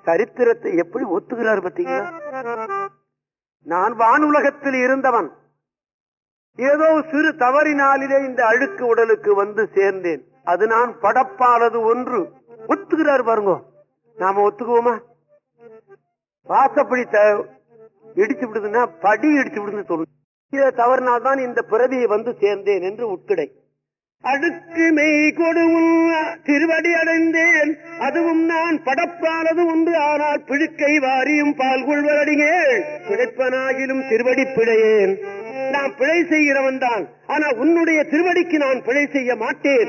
சரித்திரத்தை எப்படி ஒத்துகிறார் பார்த்தீங்களா நான் வானுலகத்தில் இருந்தவன் ஏதோ சிறு தவறினாலிலே இந்த அழுக்கு உடலுக்கு வந்து சேர்ந்தேன் அது நான் படப்பானது ஒன்று ஒத்துக்கிறார் பாருங்க நாம ஒத்துக்குவோமா வாசப்படி த- இடிச்சு விடுதுன்னா படி இடிச்சு விடுதுன்னு சொல்லு இதை தவறினால்தான் இந்த பிறவியை வந்து சேர்ந்தேன் என்று உட்கிடை அடுக்கு மெய் கொடுவும் திருவடி அடைந்தேன் அதுவும் நான் படப்பானது ஒன்று ஆனால் பிழுக்கை வாரியும் பால் கொள்வரடிகேள் பிழைப்பனாகிலும் திருவடி பிழையேன் நான் பிழை செய்கிறவன் தான் ஆனா உன்னுடைய திருவடிக்கு நான் பிழை செய்ய மாட்டேன்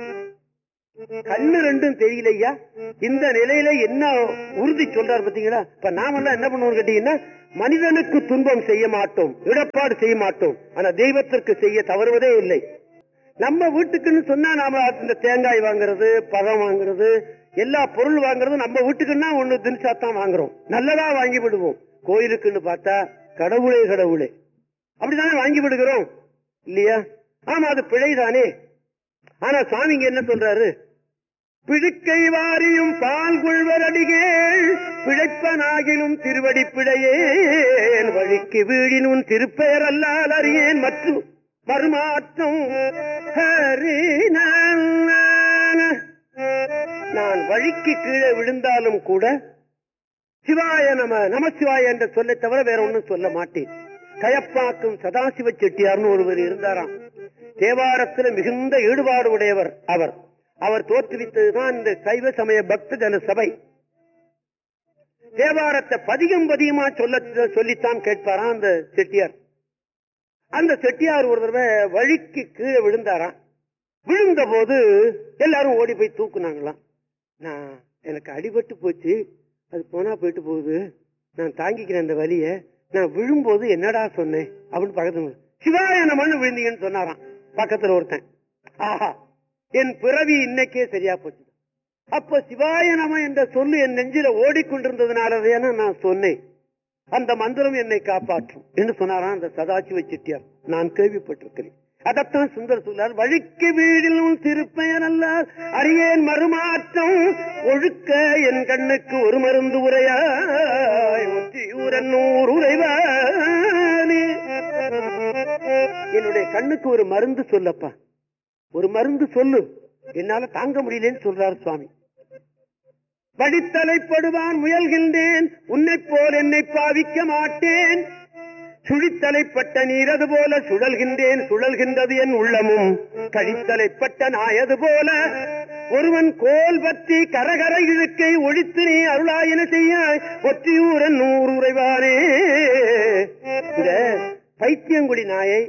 கண்ணு ரெண்டும் தெரியலையா இந்த நிலையில என்ன உறுதி சொல்றாரு பாத்தீங்களா இப்ப நாமெல்லாம் என்ன பண்ணுவோம் கேட்டீங்கன்னா மனிதனுக்கு துன்பம் செய்ய மாட்டோம் இடப்பாடு செய்ய மாட்டோம் ஆனா தெய்வத்திற்கு செய்ய தவறுவதே இல்லை நம்ம வீட்டுக்குன்னு சொன்னா நாம இந்த தேங்காய் வாங்குறது பழம் வாங்குறது எல்லா பொருள் வாங்குறது நம்ம வீட்டுக்குன்னா ஒண்ணு தினசாத்தான் வாங்குறோம் நல்லதா வாங்கி விடுவோம் கோயிலுக்குன்னு பார்த்தா கடவுளே கடவுளே அப்படித்தானே வாங்கி விடுகிறோம் இல்லையா ஆமா அது பிழைதானே ஆனா சுவாமிங்க என்ன சொல்றாரு பிழுக்கை வாரியும் பால் கொள்வர் அடிகேள் பிழைப்பனாகிலும் திருவடி பிழையேன் வழிக்கு வீழினும் திருப்பெயர் அல்லால் அறியேன் மற்றும் மறுமாற்றம் ஹரி நான. நான் வழிக்கு கீழே விழுந்தாலும் கூட சிவாய நம நமசிவாய என்ற சொல்லை தவிர வேற ஒண்ணும் சொல்ல மாட்டேன் கயப்பாக்கும் சதாசிவ செட்டியார்னு ஒருவர் இருந்தாராம் தேவாரத்தில் மிகுந்த ஈடுபாடு உடையவர் அவர் அவர் தோற்றுவித்ததுதான் இந்த சைவ சமய பக்த ஜன சபை தேவாரத்தை பதிகம் பதிகமா சொல்ல சொல்லித்தான் கேட்பாராம் அந்த செட்டியார் அந்த செட்டியார் ஒரு தடவை வழிக்கு கீழே விழுந்தாராம் விழுந்த போது எல்லாரும் ஓடி போய் தூக்குனாங்களாம் நான் எனக்கு அடிபட்டு போச்சு அது போனா போயிட்டு போகுது நான் தாங்கிக்கிறேன் அந்த வலிய நான் விழும்போது என்னடா சொன்னேன் அப்படின்னு பக்கத்துல சிவாய மண்ணு விழுந்தீங்கன்னு சொன்னாராம் பக்கத்துல ஒருத்தன் ஆஹா என் பிறவி இன்னைக்கே சரியா போச்சு அப்ப சிவாய நம என்ற சொல்லு என் நெஞ்சில ஓடிக்கொண்டிருந்ததுனாலதான நான் சொன்னேன் அந்த மந்திரம் என்னை காப்பாற்றும் என்று சொன்னாராம் அந்த சதாசிவ செட்டியார் நான் கேள்விப்பட்டிருக்கிறேன் அதத்தான் சுந்தர் சொல்லார் வழிக்கு வீடிலும் திருப்பெயர் அல்லார் அறியேன் மறுமாற்றம் ஒழுக்க என் கண்ணுக்கு ஒரு மருந்து உரையாய் ஒற்றியூரன் நூறு உரைவானே என்னுடைய கண்ணுக்கு ஒரு மருந்து சொல்லப்பா ஒரு மருந்து சொல்லு என்னால தாங்க முடியலன்னு சொல்றாரு சுவாமி வடித்தலைப்படுவான் முயல்கின்றேன் உன்னை போல் என்னை பாவிக்க மாட்டேன் சுழித்தலைப்பட்ட நீரது போல சுழல்கின்றேன் சுழல்கின்றது என் உள்ளமும் கழித்தலைப்பட்ட நாயது போல ஒருவன் கோல் பற்றி கரகர இழுக்கை ஒழித்து நீ அருளாயின செய்ய ஒற்றியூரன் நூறு உறைவானே இந்த பைத்தியங்குடி நாயை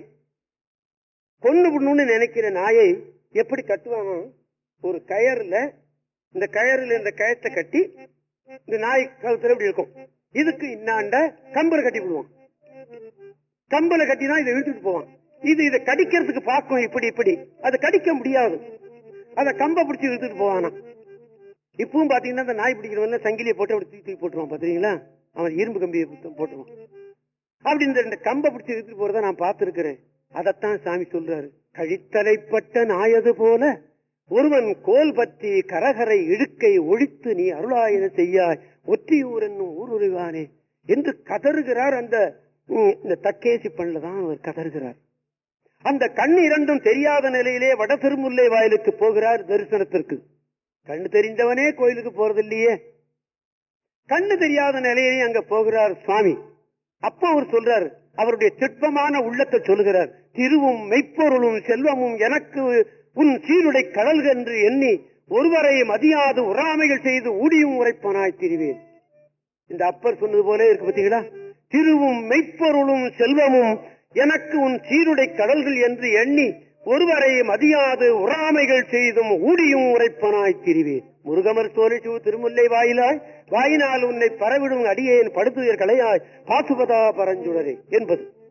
கொன்னு புண்ணுன்னு நினைக்கிற நாயை எப்படி கட்டுவானோ ஒரு கயறுல இந்த கயறுல இந்த கயத்தை கட்டி இந்த நாய் கழுத்துல இப்படி இருக்கும் இதுக்கு இன்னாண்ட கம்பல கட்டி விடுவான் கம்பல கட்டி தான் இதை இழுத்துட்டு போவான் இது இதை கடிக்கிறதுக்கு பார்க்கும் இப்படி இப்படி அதை கடிக்க முடியாது அத கம்ப பிடிச்சு இழுத்துட்டு போவானா இப்பவும் பாத்தீங்கன்னா அந்த நாய் பிடிக்கிறவன் சங்கிலியை போட்டு அப்படி தூக்கி தூக்கி போட்டுருவான் பாத்தீங்களா அவன் இரும்பு கம்பியை போட்டுருவான் அப்படி இந்த ரெண்டு கம்ப பிடிச்சு இழுத்துட்டு போறத நான் பார்த்திருக்கிறேன் அதத்தான் சாமி சொல்றாரு கழித்தலைப்பட்ட நாயது போல ஒருவன் கோல் பற்றி கரகரை இழுக்கை ஒழித்து நீ அருளாயன செய்யாய் ஒற்றியூர் என்னும் ஊருருவானே என்று கதறுகிறார் அந்த ம், இந்த தக்கேசி பண்ணல தான் அவர் கதறுகிறார் அந்த கண் இரண்டும் தெரியாத நிலையிலே வட திருமுல்லை வாயிலுக்கு போகிறார் தரிசனத்திற்கு கண்ணு தெரிந்தவனே கோயிலுக்கு போறது இல்லையே கண்ணு தெரியாத நிலையிலே அங்க போகிறார் சுவாமி அப்ப அவர் சொல்றாரு அவருடைய திட்பமான உள்ளத்தை சொல்லுகிறார் திருவும் மெய்ப்பொருளும் செல்வமும் எனக்கு உன் சீருடை கடல்கள் என்று எண்ணி ஒருவரை மதியாது உறாமைகள் செய்து ஊடியும் உரைப்பனாய் திரிவேன் இந்த அப்பர் சொன்னது போல இருக்கு பாத்தீங்களா திருவும் மெய்ப்பொருளும் செல்வமும் எனக்கு உன் சீருடை கடல்கள் என்று எண்ணி ஒருவரை மதியாது உறாமைகள் செய்தும் ஊடியும் உரைப்பனாய் திரிவேன் முருகமர் சோழிச்சு திருமுல்லை வாயிலாய் வாயினால் உன்னை பரவிடும் அடியேன் படுத்துயர் கலையாய் பாசுபதா பரஞ்சுடரே என்பது